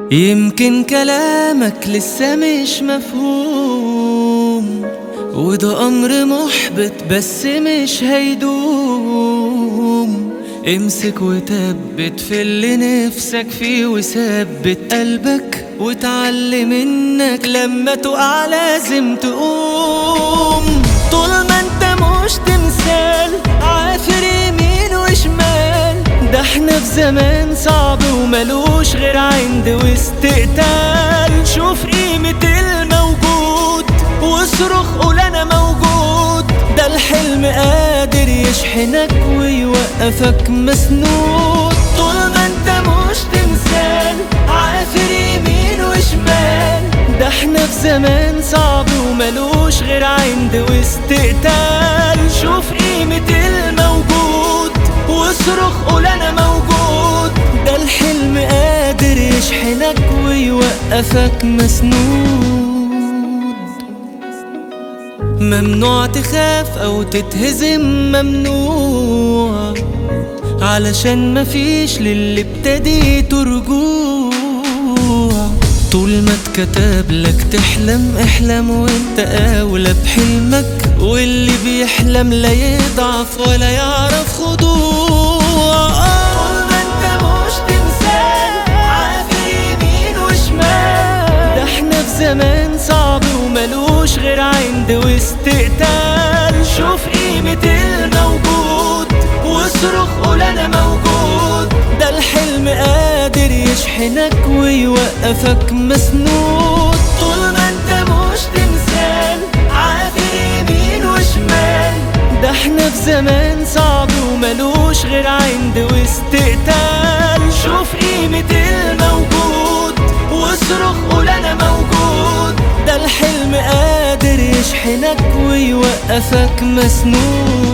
يمكن كلامك لسه مش مفهوم وده أمر محبط بس مش هيدوم امسك وثبت في اللي نفسك فيه وثبت قلبك وتعلم انك لما تقع لازم تقوم طول ما انت مش تمثال عافر يمين وشمال ده احنا في زمان صعب وملوش غير عند واستقتال شوف قيمة الموجود واصرخ قول انا موجود ده الحلم قادر يشحنك ويوقفك مسنود طول ما انت مش تمثال عافر يمين وشمال ده احنا في زمان صعب وملوش غير عند واستقتال شوف قيمة الموجود واصرخ قول انا موجود ده الحلم قادر يشحنك ويوقفك مسنود ممنوع تخاف او تتهزم ممنوع علشان مفيش للي ابتديته رجوع طول ما اتكتب لك تحلم احلم وانت اولى بحلمك واللي بيحلم لا يضعف ولا يعرف خضوع طول ما انت مش تمثال عافر يمين وشمال ده احنا في زمان صعب وملوش غير عند واستقتال شوف قيمة الموجود واصرخ قول انا موجود ده الحلم قادر يشحنك ويوقفك مسنود طول ما انت مش تمثال عافر يمين وشمال ده احنا في زمان صعب وملوش غير عند واستقتال شوف قيمة الموجود واصرخ قول انا موجود ده الحلم قادر يشحنك ويوقفك مسنود